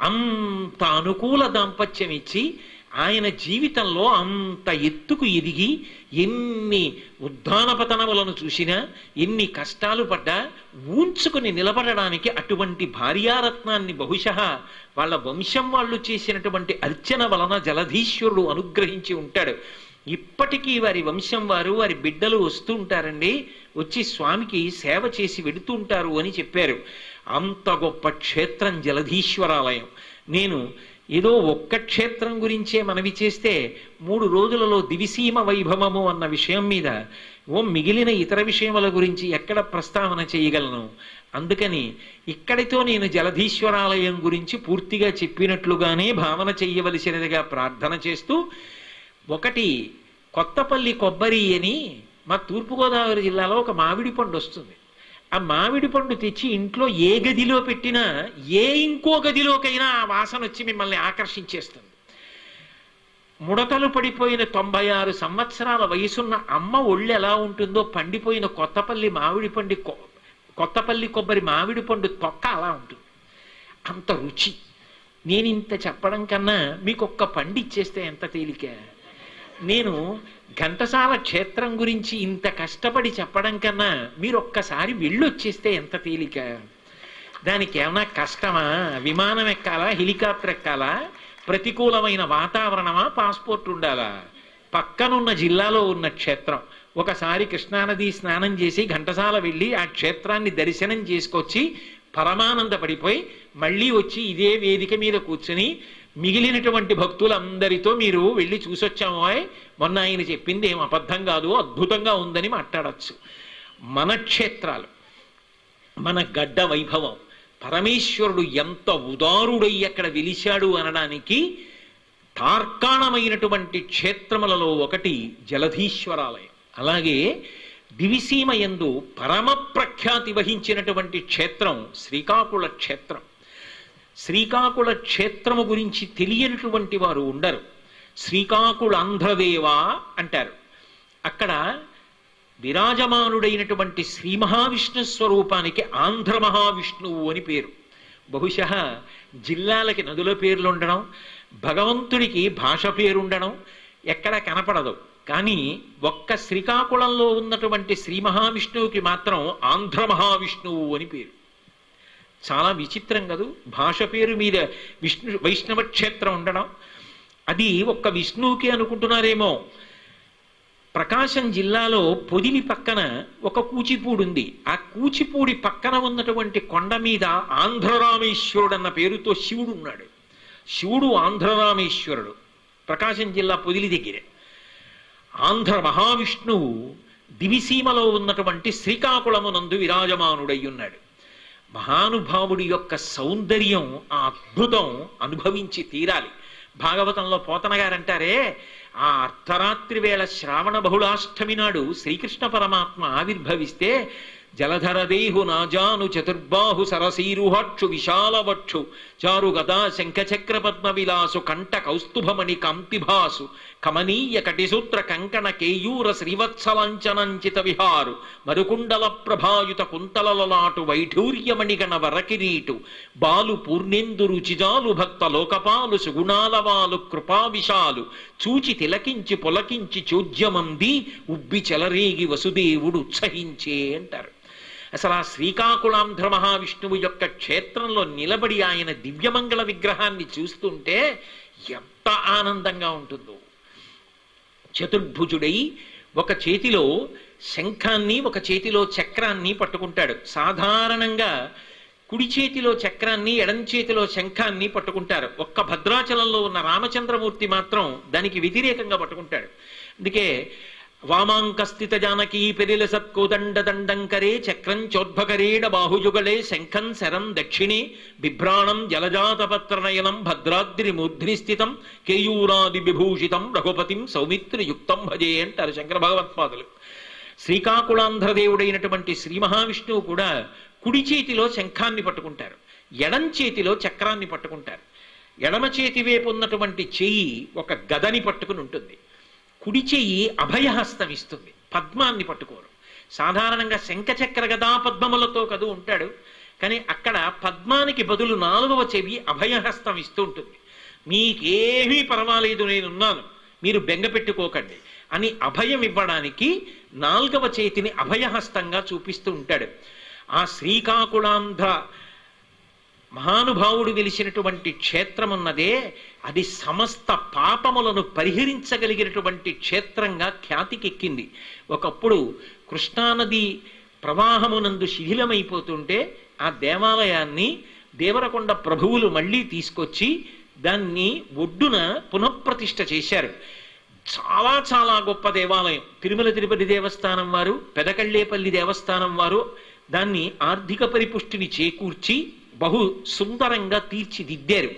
[SPEAKER 2] అంత అనుకూల దాంపత్యం ఇచ్చి ఆయన జీవితంలో అంత ఎత్తుకు ఎదిగి ఎన్ని ఉద్దానపతనములను చూసినా ఎన్ని కష్టాలు పడ్డా ఊంచుకుని నిలబడడానికి అటువంటి భార్యారత్నాన్ని బహుశः వాళ్ళ వంశం వాళ్ళు చేసినటువంటి అర్చన వలన జలధీశ్వరుడు అనుగ్రహించి ఉంటాడు ఇప్పటికీ వారి వంశం వారు వారి బిడ్డలు వస్తూ ఉంటారండి వచ్చి స్వామికి సేవ చేసి వెడుతూ ఉంటారు అని చెప్పారు అంత గొప్ప క్షేత్రం జలధీశ్వరాలయం నేను ఏదో ఒక్క క్షేత్రం గురించే మనవి చేస్తే మూడు రోజులలో దివిసీమ వైభవము అన్న విషయం మీద ఓ మిగిలిన ఇతర విషయముల గురించి ఎక్కడ ప్రస్తావన చేయగలను అందుకని ఇక్కడితో నేను జలధీశ్వరాలయం గురించి పూర్తిగా చెప్పినట్లుగానే భావన చెయ్యవలసినదిగా ప్రార్థన చేస్తూ ఒకటి కొత్తపల్లి కొబ్బరి అని మా తూర్పుగోదావరి జిల్లాలో ఒక మామిడి పండు వస్తుంది ఆ మామిడి పండు తెచ్చి ఇంట్లో ఏ గదిలో పెట్టినా ఏ ఇంకో గదిలోకైనా ఆ వాసన వచ్చి మిమ్మల్ని ఆకర్షించేస్తుంది ముడతలు పడిపోయిన తొంభై ఆరు సంవత్సరాల వయసున్న అమ్మ ఒళ్ళు ఎలా ఉంటుందో పండిపోయిన కొత్తపల్లి మామిడి పండి కొ- కొత్తపల్లి కొబ్బరి మామిడి పండు తొక్క అలా ఉంటుంది అంత రుచి నేను ఇంత చెప్పడం కన్నా మీకు ఒక్క పండు ఇచ్చేస్తే ఎంత తేలిక నేను ఘంటసాల క్షేత్రం గురించి ఇంత కష్టపడి చెప్పడం కన్నా మీరు ఒక్కసారి వెళ్ళొచ్చేస్తే ఎంత తేలిక దానికి ఏమన్నా కష్టమా విమానం ఎక్కాలా హెలికాప్టర్ ఎక్కాలా ప్రతికూలమైన వాతావరణమా పాస్పోర్ట్ ఉండాలా పక్కనున్న జిల్లాలో ఉన్న క్షేత్రం ఒకసారి కృష్ణానది స్నానం చేసి ఘంటసాల వెళ్ళి ఆ క్షేత్రాన్ని దర్శనం చేసుకొచ్చి పరమానంద పడిపోయి మళ్ళీ వచ్చి ఇదే వేదిక మీద కూర్చుని మిగిలినటువంటి భక్తులందరితో మీరు వెళ్ళి చూసొచ్చాము ఆయ్ మొన్న ఆయన చెప్పింది ఏం అబద్ధం కాదు అద్భుతంగా ఉందని మాట్లాడచ్చు మన క్షేత్రాలు మన గడ్డ వైభవం పరమేశ్వరుడు ఎంత ఉదారుడై అక్కడ వెలిశాడు అనడానికి తార్కాణమైనటువంటి క్షేత్రములలో ఒకటి జలధీశ్వరాలయం అలాగే దివిసీమ యందు పరమ ప్రఖ్యాతి వహించినటువంటి క్షేత్రం శ్రీకాకుళ క్షేత్రం శ్రీకాకుళ క్షేత్రము గురించి తెలియనటువంటి వారు ఉండరు శ్రీకాకుళ ఆంధ్రదేవ అంటారు అక్కడ విరాజమానుడైనటువంటి శ్రీ మహావిష్ణు స్వరూపానికి ఆంధ్ర మహావిష్ణువు అని పేరు బహుశः జిల్లాలకి నదుల పేర్లు ఉండడం భగవంతుడికి భాష పేరు ఉండడం ఎక్కడ కనపడదు కానీ ఒక్క శ్రీకాకుళంలో ఉన్నటువంటి శ్రీ మహావిష్ణువుకి మాత్రం ఆంధ్ర మహావిష్ణువు అని పేరు చాలా విచిత్రం కదూ భాష పేరు మీద విష్ణు వైష్ణవ క్షేత్రం ఉండడం అది ఒక్క విష్ణువుకి అనుకుంటున్నారేమో ప్రకాశం జిల్లాలో పొదిలి పక్కన ఒక కూచిపూడి ఉంది ఆ కూచిపూడి పక్కన ఉన్నటువంటి కొండ మీద ఆంధ్రరామేశ్వరుడు అన్న పేరుతో శివుడు ఉన్నాడు శివుడు ఆంధ్రరామేశ్వరుడు ప్రకాశం జిల్లా పొదిలి దగ్గరే ఆంధ్ర మహావిష్ణువు దివిసీమలో ఉన్నటువంటి శ్రీకాకుళమునందు విరాజమానుడై ఉన్నాడు మహానుభావుడి యొక్క సౌందర్యం ఆ అద్భుతం అనుభవించి తీరాలి భాగవతంలో పోతన గారంటారే ఆ అర్ధరాత్రి వేళ శ్రావణ బహుళాష్టమి నాడు శ్రీకృష్ణ పరమాత్మ ఆవిర్భవిస్తే జలధరదేహు నాజాను చతుర్బాహు సరసీరుహక్షు విశాలవక్షు చారు గదా శంఖచక్ర పద్మ విలాసు కంఠ కౌస్తుభమణి కాంతిభాసు కమనీయ కటిసూత్ర కంకణ కేయూర శ్రీవత్సలాంచనంచిత విహారు మరుకుండల ప్రభాయుత కుంతలలలాటు వైఢూర్యమణిగణ వరకిరీటు బాలు పూర్ణేందు రుచిజాలు భక్త లోకపాలు సుగుణాలవాలు కృపావిశాలు చూచి తిలకించి పొలకించి చోద్యమంది ఉబ్బి చెలరేగి వసుదేవుడు ఉత్సహించే అంటారు అసలు ఆ శ్రీకాకుళాంధ్ర మహావిష్ణువు యొక్క క్షేత్రంలో నిలబడి ఆయన దివ్యమంగళ విగ్రహాన్ని చూస్తుంటే ఎంత ఆనందంగా ఉంటుందో చతుర్భుజుడై ఒక చేతిలో శంఖాన్ని ఒక చేతిలో చక్రాన్ని పట్టుకుంటాడు సాధారణంగా కుడి చేతిలో చక్రాన్ని ఎడం చేతిలో శంఖాన్ని పట్టుకుంటారు ఒక్క భద్రాచలంలో ఉన్న రామచంద్రమూర్తి మాత్రం దానికి వ్యతిరేకంగా పట్టుకుంటాడు అందుకే వామాంకస్థిత జానకీ పెరిల సత్కోదండ దండంకరే చక్రం చోద్భకరేణ బాహుయుగళే శంఖం శరం దక్షిణే బిభ్రాణం జలజాతపత్రనయనం భద్రాద్రి మూర్ధ్ని స్థితం కేయూరాది విభూషితం రఘుపతిం సౌమిత్రయుక్తం భజే అంటారు శంకర భగవత్పాదులు శ్రీకాకుళాంధ్రదేవుడైనటువంటి శ్రీ మహావిష్ణువు కూడా కుడి చేతిలో శంఖాన్ని పట్టుకుంటారు ఎడం చేతిలో చక్రాన్ని పట్టుకుంటారు ఎడమ చేతి వైపు ఉన్నటువంటి చెయ్యి ఒక గదని పట్టుకుని ఉంటుంది కుడి చెయ్యి అభయహస్తం ఇస్తుంది పద్మాన్ని పట్టుకోరు సాధారణంగా శంఖచక్ర గదా పద్మములతో కదూ ఉంటాడు కానీ అక్కడ పద్మానికి బదులు నాలుగవ చెవి అభయహస్తం ఇస్తూ ఉంటుంది మీకేమీ పర్వాలేదు నేనున్నాను మీరు బెంగ పెట్టుకోకండి అని అభయం ఇవ్వడానికి నాలుగవ చేతిని అభయహస్తంగా చూపిస్తూ ఉంటాడు ఆ శ్రీకాకుళాంధ్ర మహానుభావుడు వెలిసినటువంటి క్షేత్రం ఉన్నదే అది సమస్త పాపములను పరిహరించగలిగినటువంటి క్షేత్రంగా ఖ్యాతికెక్కింది ఒకప్పుడు కృష్ణానది ప్రవాహమునందు శిథిలమైపోతుంటే ఆ దేవాలయాన్ని దేవరకొండ ప్రభువులు మళ్ళీ తీసుకొచ్చి దాన్ని ఒడ్డున పునఃప్రతిష్ఠ చేశారు చాలా చాలా గొప్ప దేవాలయం తిరుమల తిరుపతి దేవస్థానం వారు పెదకళ్ళేపల్లి దేవస్థానం వారు దాన్ని ఆర్థిక పరిపుష్టిని చేకూర్చి బహు సుందరంగా తీర్చిదిద్దారు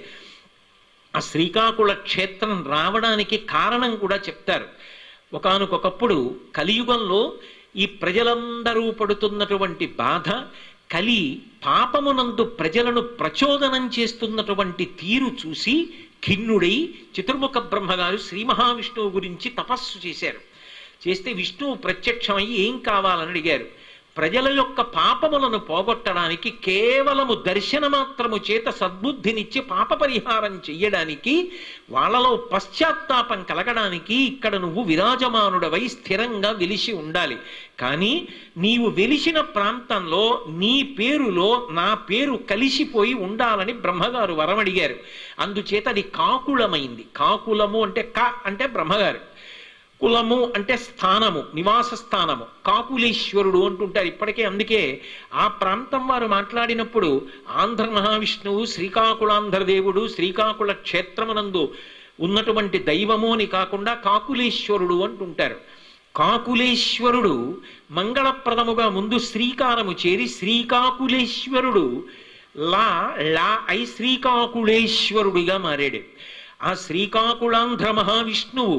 [SPEAKER 2] ఆ శ్రీకాకుళ క్షేత్రం రావడానికి కారణం కూడా చెప్తారు ఒకానొకప్పుడు కలియుగంలో ఈ ప్రజలందరూ పడుతున్నటువంటి బాధ కలి పాపమునందు ప్రజలను ప్రచోదనం చేస్తున్నటువంటి తీరు చూసి ఖిన్నుడై చతుర్ముఖ బ్రహ్మగారు శ్రీ మహావిష్ణువు గురించి తపస్సు చేశారు చేస్తే విష్ణువు ప్రత్యక్షమై ఏం కావాలని అడిగారు ప్రజల యొక్క పాపములను పోగొట్టడానికి కేవలము దర్శన మాత్రము చేత సద్బుద్ధినిచ్చి పాప పరిహారం చెయ్యడానికి వాళ్ళలో పశ్చాత్తాపం కలగడానికి ఇక్కడ నువ్వు విరాజమానుడవై స్థిరంగా వెలిసి ఉండాలి కానీ నీవు వెలిసిన ప్రాంతంలో నీ పేరులో నా పేరు కలిసిపోయి ఉండాలని బ్రహ్మగారు వరం అడిగారు అందుచేత అది కాకుళమైంది కాకులము అంటే క అంటే బ్రహ్మగారు కులము అంటే స్థానము నివాస స్థానము కాకులేశ్వరుడు అంటుంటారు ఇప్పటికే అందుకే ఆ ప్రాంతం వారు మాట్లాడినప్పుడు ఆంధ్ర మహావిష్ణువు శ్రీకాకుళాంధ్రదేవుడు శ్రీకాకుళ క్షేత్రమునందు ఉన్నటువంటి దైవము అని కాకుండా కాకులేశ్వరుడు అంటుంటారు కాకులేశ్వరుడు మంగళప్రదముగా ముందు శ్రీకారము చేరి శ్రీకాకులేశ్వరుడు లా లా ఐ శ్రీకాకుళేశ్వరుడిగా మారాడు ఆ శ్రీకాకుళాంధ్ర మహావిష్ణువు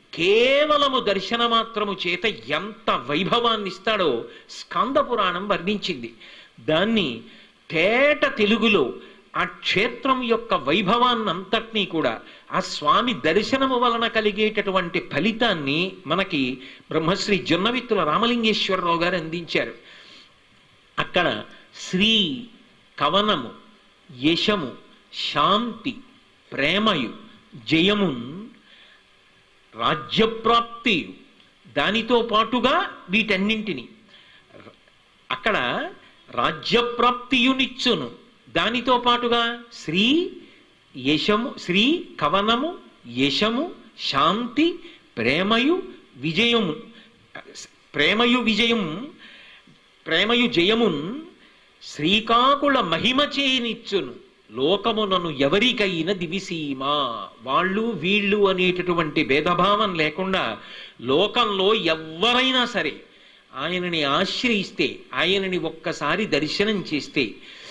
[SPEAKER 2] కేవలము దర్శన మాత్రము చేత ఎంత వైభవాన్ని ఇస్తాడో స్కంద పురాణం వర్ణించింది దాన్ని తేట తెలుగులో ఆ క్షేత్రం యొక్క వైభవాన్నంతటినీ కూడా ఆ స్వామి దర్శనము వలన కలిగేటటువంటి ఫలితాన్ని మనకి బ్రహ్మశ్రీ జొన్నవిత్తుల రామలింగేశ్వరరావు గారు అందించారు అక్కడ శ్రీ కవనము యశము శాంతి ప్రేమయు జయమున్ రాజ్యప్రాప్తి దానితో పాటుగా వీటన్నింటిని అక్కడ రాజ్యప్రాప్తియునిచ్చును దానితో పాటుగా శ్రీ యశము శ్రీ కవనము యశము శాంతి ప్రేమయు విజయము ప్రేమయు విజయం ప్రేమయు జయమున్ శ్రీకాకుళ మహిమచేనిచ్చును లోకమునను ఎవరికైన దివిసీమా వాళ్ళు వీళ్ళు అనేటటువంటి భేదభావం లేకుండా లోకంలో ఎవ్వరైనా సరే ఆయనని ఆశ్రయిస్తే ఆయనని ఒక్కసారి దర్శనం చేస్తే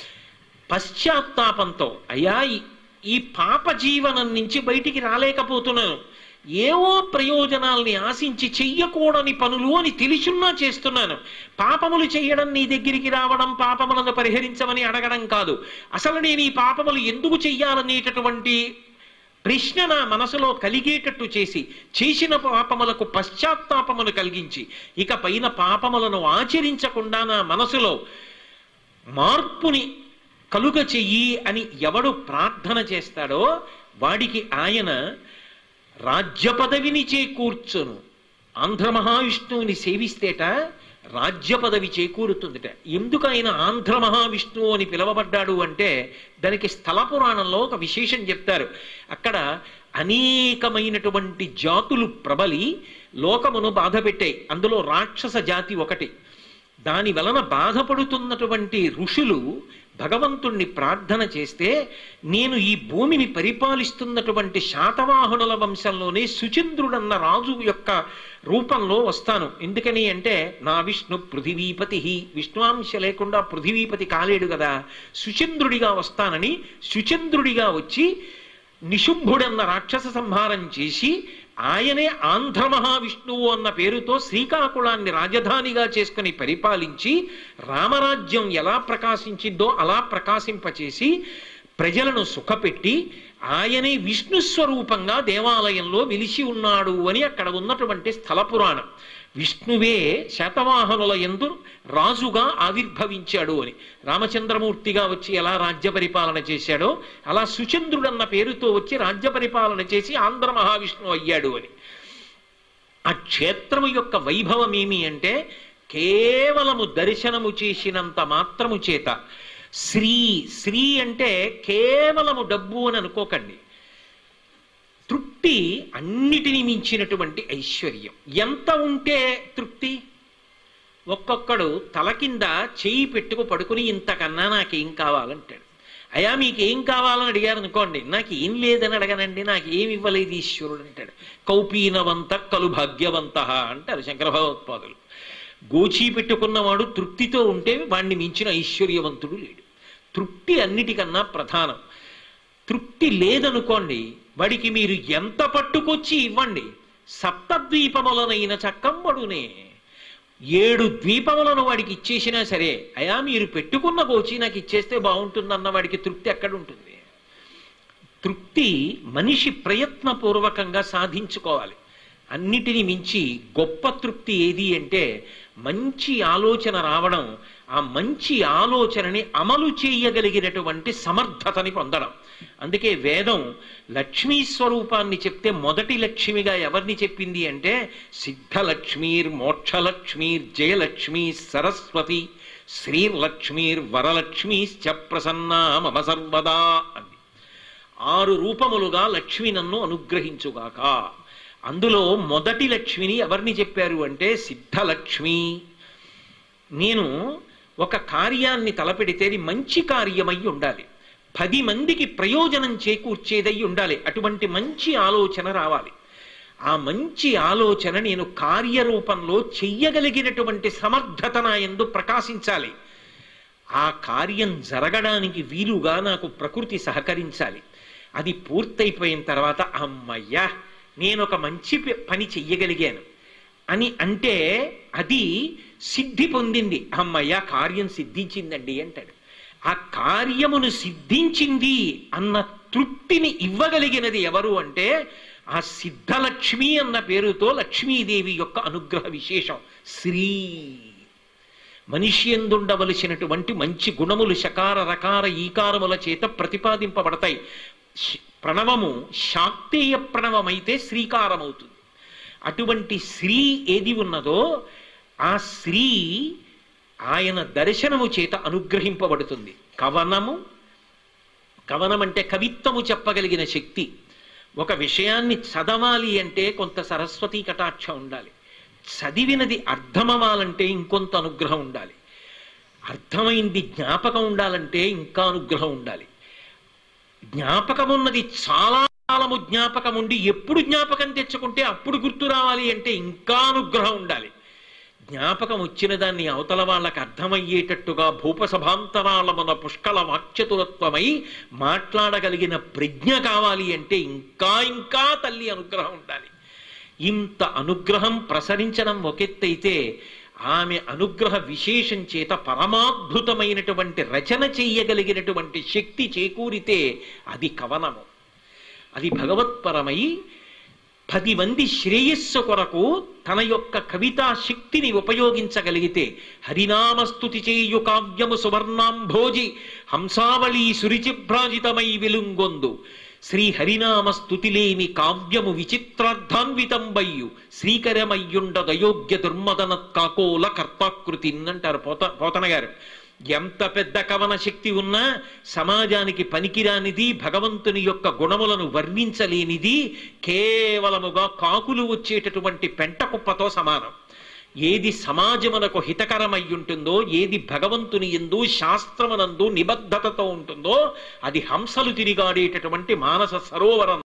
[SPEAKER 2] పశ్చాత్తాపంతో అయ్యా ఈ- ఈ పాప జీవనం నుంచి బయటికి రాలేకపోతున్నాను ఏవో ప్రయోజనాల్ని ఆశించి చెయ్యకూడని పనులు అని తెలిసున్నా చేస్తున్నాను పాపములు చెయ్యడం నీ దగ్గరికి రావడం పాపములను పరిహరించమని అడగడం కాదు అసలు నేను ఈ పాపములు ఎందుకు చెయ్యాలనేటటువంటి ప్రశ్న నా మనసులో కలిగేటట్టు చేసి చేసిన పాపములకు పశ్చాత్తాపమును కలిగించి ఇక పైన పాపములను ఆచరించకుండా నా మనసులో మార్పుని కలుగ చెయ్యి అని ఎవడు ప్రార్థన చేస్తాడో వాడికి ఆయన రాజ్య పదవిని చేకూర్చును ఆంధ్ర మహావిష్ణువుని సేవిస్తేట రాజ్య పదవి చేకూరుతుందిట ఎందుకు ఆయన ఆంధ్ర మహావిష్ణువు అని పిలువబడ్డాడు అంటే దానికి స్థల పురాణంలో ఒక విశేషం చెప్తారు అక్కడ అనేకమైనటువంటి జాతులు ప్రబలి లోకమును బాధ పెట్టాయి అందులో రాక్షస జాతి ఒకటి దాని వలన బాధపడుతున్నటువంటి ఋషులు భగవంతుణ్ణి ప్రార్థన చేస్తే నేను ఈ భూమిని పరిపాలిస్తున్నటువంటి శాతవాహనుల వంశంలోనే సుచంద్రుడన్న రాజు యొక్క రూపంలో వస్తాను ఎందుకని అంటే నా విష్ణు పృథివీపతి విష్ణువాంశ లేకుండా పృథివీపతి కాలేడు కదా సుచంద్రుడిగా వస్తానని సుచంద్రుడిగా వచ్చి నిశుంభుడన్న రాక్షస సంహారం చేసి ఆయనే ఆంధ్ర మహావిష్ణువు అన్న పేరుతో శ్రీకాకుళాన్ని రాజధానిగా చేసుకుని పరిపాలించి రామరాజ్యం ఎలా ప్రకాశించిందో అలా ప్రకాశింపచేసి ప్రజలను సుఖపెట్టి ఆయనే విష్ణు స్వరూపంగా దేవాలయంలో వెలిసి ఉన్నాడు అని అక్కడ ఉన్నటువంటి స్థల పురాణం విష్ణువే శతవాహనుల ఎందు రాజుగా ఆవిర్భవించాడు అని రామచంద్రమూర్తిగా వచ్చి ఎలా రాజ్య పరిపాలన చేశాడో అలా సుచంద్రుడన్న పేరుతో వచ్చి రాజ్య పరిపాలన చేసి ఆంధ్ర మహావిష్ణువు అయ్యాడు అని ఆ క్షేత్రము యొక్క వైభవం ఏమి అంటే కేవలము దర్శనము చేసినంత మాత్రము చేత శ్రీ శ్రీ అంటే కేవలము డబ్బు అని అనుకోకండి తృప్తి అన్నిటినీ మించినటువంటి ఐశ్వర్యం ఎంత ఉంటే తృప్తి ఒక్కొక్కడు తల కింద చేయి పెట్టుకు పడుకుని ఇంతకన్నా నాకేం కావాలంటాడు అయా మీకు ఏం కావాలని అడిగారు అనుకోండి నాకు ఏం లేదని అడగనండి నాకు ఏమి ఇవ్వలేదు ఈశ్వరుడు అంటాడు కౌపీనవంత కలు భాగ్యవంత అంటారు శంకర భగవత్పాదులు గోచీ పెట్టుకున్నవాడు తృప్తితో ఉంటే వాణ్ణి మించిన ఐశ్వర్యవంతుడు లేడు తృప్తి అన్నిటికన్నా ప్రధానం తృప్తి లేదనుకోండి వాడికి మీరు ఎంత పట్టుకొచ్చి ఇవ్వండి సప్తద్వీపములనైన చక్కంబడునే ఏడు ద్వీపములను వాడికి ఇచ్చేసినా సరే అయా మీరు పెట్టుకున్న గోచి నాకు ఇచ్చేస్తే బాగుంటుందన్న వాడికి తృప్తి ఎక్కడ ఉంటుంది తృప్తి మనిషి ప్రయత్నపూర్వకంగా సాధించుకోవాలి అన్నిటిని మించి గొప్ప తృప్తి ఏది అంటే మంచి ఆలోచన రావడం ఆ మంచి ఆలోచనని అమలు చేయగలిగినటువంటి సమర్థతని పొందడం అందుకే వేదం లక్ష్మీ స్వరూపాన్ని చెప్తే మొదటి లక్ష్మిగా ఎవరిని చెప్పింది అంటే సిద్ధలక్ష్మీర్ మోక్షలక్ష్మీర్ జయలక్ష్మీ సరస్వతి శ్రీర్లక్ష్మీర్ వరలక్ష్మీశ్చ ప్రసన్నా మమ సర్వదా అంది ఆరు రూపములుగా లక్ష్మి నన్ను అనుగ్రహించుగాక అందులో మొదటి లక్ష్మిని ఎవరిని చెప్పారు అంటే సిద్ధలక్ష్మి నేను ఒక కార్యాన్ని తలపెడితే అది మంచి కార్యమై ఉండాలి పది మందికి ప్రయోజనం చేకూర్చేదై ఉండాలి అటువంటి మంచి ఆలోచన రావాలి ఆ మంచి ఆలోచన నేను కార్యరూపంలో చెయ్యగలిగినటువంటి సమర్థత నా ఎందు ప్రకాశించాలి ఆ కార్యం జరగడానికి వీలుగా నాకు ప్రకృతి సహకరించాలి అది పూర్తయిపోయిన తర్వాత అమ్మయ్యా నేను ఒక మంచి ప- పని చెయ్యగలిగాను అని అంటే అది సిద్ధి పొందింది అమ్మయ్య కార్యం సిద్ధించిందండి అంటాడు ఆ కార్యమును సిద్ధించింది అన్న తృప్తిని ఇవ్వగలిగినది ఎవరు అంటే ఆ సిద్ధలక్ష్మి అన్న పేరుతో లక్ష్మీదేవి యొక్క అనుగ్రహ విశేషం శ్రీ మనిషి ఎందుండవలసినటువంటి మంచి గుణములు శకార రకార ఈకారముల చేత ప్రతిపాదింపబడతాయి శ్- ప్రణవము శాక్తేయ ప్రణవమైతే శ్రీకారమవుతుంది అటువంటి శ్రీ ఏది ఉన్నదో ఆ శ్రీ ఆయన దర్శనము చేత అనుగ్రహింపబడుతుంది కవనము కవనం అంటే కవిత్వము చెప్పగలిగిన శక్తి ఒక విషయాన్ని చదవాలి అంటే కొంత సరస్వతీ కటాక్షం ఉండాలి చదివినది అర్థమవ్వాలంటే ఇంకొంత అనుగ్రహం ఉండాలి అర్థమైంది జ్ఞాపకం ఉండాలంటే ఇంకా అనుగ్రహం ఉండాలి జ్ఞాపకం ఉన్నది చాలా కాలము జ్ఞాపకం ఉండి ఎప్పుడు జ్ఞాపకం తెచ్చుకుంటే అప్పుడు గుర్తు రావాలి అంటే ఇంకా అనుగ్రహం ఉండాలి జ్ఞాపకం వచ్చిన దాన్ని అవతల వాళ్ళకి అర్థమయ్యేటట్టుగా భూపసభాంతరాళమున పుష్కల వాక్చతురత్వమై మాట్లాడగలిగిన ప్రజ్ఞ కావాలి అంటే ఇంకా ఇంకా తల్లి అనుగ్రహం ఉండాలి ఇంత అనుగ్రహం ప్రసరించడం ఒకెత్తైతే ఆమె అనుగ్రహ విశేషం చేత పరమాద్భుతమైనటువంటి రచన చెయ్యగలిగినటువంటి శక్తి చేకూరితే అది కవనము అది భగవత్పరమై పది మంది శ్రేయస్సు కొరకు తన యొక్క కవితా శక్తిని ఉపయోగించగలిగితే హరినామస్తుతి చేయు కావ్యము సువర్ణాంభోజి హంసావళి సురిచిభ్రాజితమై వెలుంగొందు శ్రీ హరినామ స్తుతిలేని కావ్యము విచిత్రార్థాన్వితంబయ్యు శ్రీకరమయ్యుండ దయోగ్య దుర్మదన కాకోల కర్తాకృతి అంటారు పోత పోతన గారు ఎంత పెద్ద కవన శక్తి ఉన్నా సమాజానికి పనికిరానిది భగవంతుని యొక్క గుణములను వర్ణించలేనిది కేవలముగా కాకులు వచ్చేటటువంటి పెంట కుప్పతో సమానం ఏది సమాజమునకు హితకరమై ఉంటుందో ఏది భగవంతుని ఎందు శాస్త్రమునందు నిబద్ధతతో ఉంటుందో అది హంసలు తిరిగాడేటటువంటి మానస సరోవరం